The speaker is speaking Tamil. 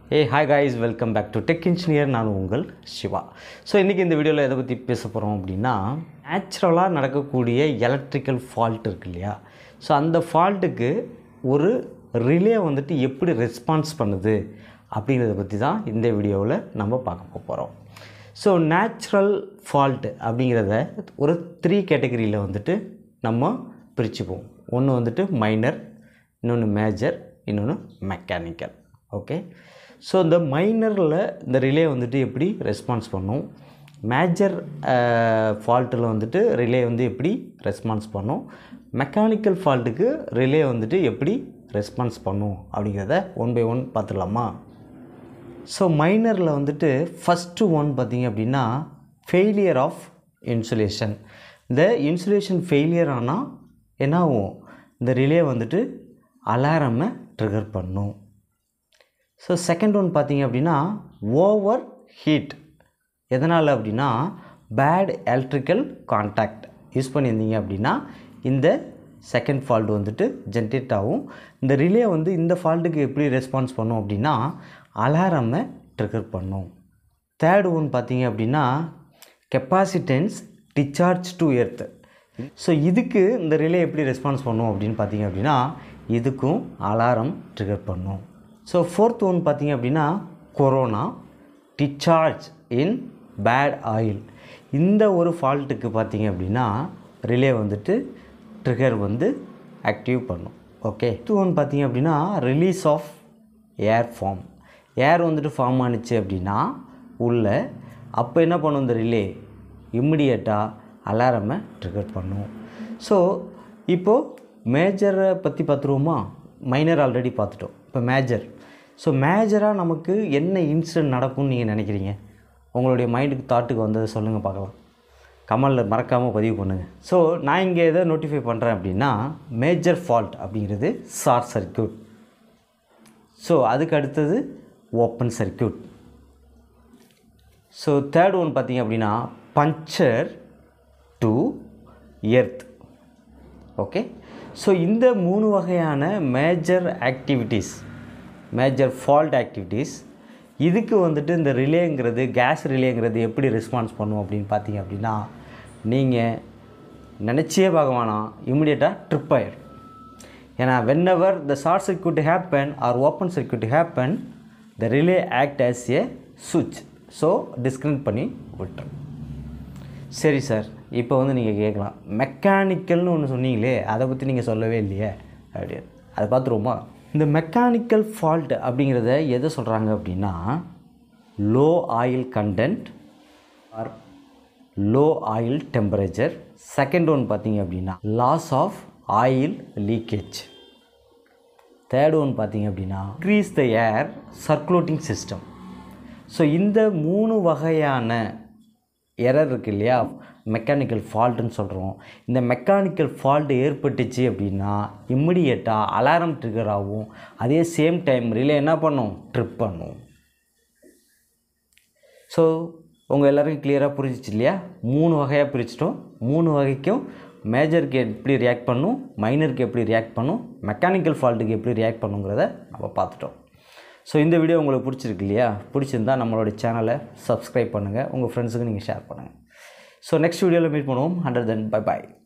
A hi guys welcome back to tech engineer நான் உங்கள் சிவா ஸோ இன்றைக்கி இந்த வீடியோவில் எதை பற்றி பேச போகிறோம் அப்படின்னா நேச்சுரலாக நடக்கக்கூடிய எலக்ட்ரிக்கல் ஃபால்ட் இருக்கு இல்லையா ஸோ அந்த ஃபால்ட்டுக்கு ஒரு ரிலே வந்துட்டு எப்படி ரெஸ்பான்ஸ் பண்ணுது அப்படிங்கிறத பற்றி தான் இந்த வீடியோவில் நம்ம பார்க்க போகிறோம் ஸோ நேச்சுரல் ஃபால்ட் அப்படிங்கிறத ஒரு த்ரீ கேட்டகரியில் வந்துட்டு நம்ம பிரிச்சுப்போம் ஒன்று வந்துட்டு மைனர் இன்னொன்று மேஜர் இன்னொன்று மெக்கானிக்கல் ஓகே ஸோ இந்த மைனரில் இந்த ரிலே வந்துட்டு எப்படி ரெஸ்பான்ஸ் பண்ணும் மேஜர் ஃபால்ட்டில் வந்துட்டு ரிலே வந்து எப்படி ரெஸ்பான்ஸ் பண்ணும் மெக்கானிக்கல் ஃபால்ட்டுக்கு ரிலே வந்துட்டு எப்படி ரெஸ்பான்ஸ் பண்ணும் அப்படிங்கிறத ஒன் பை ஒன் பார்த்துடலாமா ஸோ மைனரில் வந்துட்டு ஃபஸ்ட்டு ஒன் பார்த்தீங்க அப்படின்னா ஃபெயிலியர் ஆஃப் இன்சுலேஷன் இந்த இன்சுலேஷன் ஃபெயிலியர் ஆனால் என்ன ஆகும் இந்த ரிலே வந்துட்டு அலாரமை ட்ரிகர் பண்ணும் ஸோ செகண்ட் ஒன் பார்த்தீங்க அப்படின்னா ஓவர் ஹீட் எதனால் அப்படின்னா பேட் எலக்ட்ரிக்கல் கான்டாக்ட் யூஸ் பண்ணியிருந்தீங்க அப்படின்னா இந்த செகண்ட் ஃபால்ட் வந்துட்டு ஜென்ரேட் ஆகும் இந்த ரிலே வந்து இந்த ஃபால்ட்டுக்கு எப்படி ரெஸ்பான்ஸ் பண்ணும் அப்படின்னா அலாரமை ட்ரிகர் பண்ணும் தேர்ட் ஒன் பார்த்தீங்க அப்படின்னா capacitance discharge to earth so இதுக்கு இந்த ரிலே எப்படி ரெஸ்பான்ஸ் பண்ணும் அப்படின்னு பார்த்தீங்க அப்படின்னா இதுக்கும் அலாரம் ட்ரிகர் பண்ணும் ஸோ ஃபோர்த் ஒன் பார்த்தீங்க அப்படின்னா corona discharge in bad oil இந்த ஒரு ஃபால்ட்டுக்கு பார்த்தீங்க அப்படின்னா ரிலே வந்துட்டு ட்ரிகர் வந்து ஆக்டிவ் பண்ணும் ஓகே டூ ஒன் பார்த்தீங்க அப்படின்னா release of air form air வந்துட்டு ஃபார்ம் ஆணுச்சு அப்படின்னா உள்ள அப்போ என்ன பண்ணும் இந்த ரிலே இம்மிடியட்டாக அலாரமை ட்ரிகர் பண்ணும் ஸோ இப்போது மேஜரை பற்றி பார்த்துருவோமா மைனர் ஆல்ரெடி பார்த்துட்டோம் இப்போ மேஜர் ஸோ மேஜராக நமக்கு என்ன இன்சிடென்ட் நடக்கும்னு நீங்கள் நினைக்கிறீங்க உங்களுடைய மைண்டுக்கு தாட்டுக்கு வந்ததை சொல்லுங்கள் பார்க்கலாம் கமலில் மறக்காமல் பதிவு பண்ணுங்கள் ஸோ நான் இங்கே எதை நோட்டிஃபை பண்ணுறேன் அப்படின்னா மேஜர் ஃபால்ட் அப்படிங்கிறது ஷார்ட் சர்க்யூட் ஸோ அதுக்கு அடுத்தது open circuit so third one பார்த்தீங்க அப்படின்னா puncture to earth okay so இந்த மூணு வகையான major activities major fault activities இதுக்கு வந்துட்டு இந்த ரிலேங்கிறது கேஸ் ரிலேங்கிறது எப்படி ரெஸ்பான்ஸ் பண்ணும் அப்படின்னு பார்த்தீங்க அப்படின்னா நீங்கள் நினச்சே பார்க்க வேணாம் இமிடியேட்டாக ட்ரிப் ஆயிடும் ஏன்னா whenever the short circuit happen or open circuit happen the relay act as a சுவிட்ச் ஸோ டிஸ்கனெக்ட் பண்ணி விட்டுரும் சரி சார் இப்போ வந்து நீங்கள் கேட்கலாம் மெக்கானிக்கல்னு ஒன்று சொன்னீங்களே அதை பற்றி நீங்கள் சொல்லவே இல்லையே அப்படின்னு அதை பார்த்துருவோமா இந்த மெக்கானிக்கல் ஃபால்ட் அப்படிங்கிறத எதை சொல்கிறாங்க அப்படின்னா low oil content or low oil temperature second one பார்த்தீங்க அப்படின்னா loss of oil leakage third one பார்த்தீங்க அப்படின்னா increase the air circulating system so இந்த மூணு வகையான எரர் இருக்கு இல்லையா மெக்கானிக்கல் ஃபால்ட்டுன்னு சொல்கிறோம் இந்த மெக்கானிக்கல் ஃபால்ட் ஏற்பட்டுச்சு அப்படின்னா இம்மிடியேட்டாக அலாரம் ட்ரிகர் ஆகும் அதே சேம் டைம் ரிலே என்ன பண்ணும் ட்ரிப் பண்ணும் ஸோ உங்கள் எல்லாருக்கும் கிளியராக புரிஞ்சிச்சு இல்லையா மூணு வகையாக பிரிச்சிட்டோம் மூணு வகைக்கும் மேஜருக்கு எப்படி ரியாக்ட் பண்ணும் மைனருக்கு எப்படி ரியாக்ட் பண்ணும் மெக்கானிக்கல் ஃபால்ட்டுக்கு எப்படி ரியாக்ட் பண்ணுங்கிறத நம்ம பார்த்துட்டோம் ஸோ இந்த வீடியோ உங்களுக்கு பிடிச்சிருக்கு இல்லையா பிடிச்சிருந்தா நம்மளோட சேனலை சப்ஸ்கிரைப் பண்ணுங்கள் உங்கள் ஃப்ரெண்ட்ஸுக்கு நீங்கள் ஷேர் பண்ணுங்கள் ஸோ நெக்ஸ்ட் வீடியோவில் மீட் பண்ணுவோம் ஹண்ட்ரட் தென் பை பாய்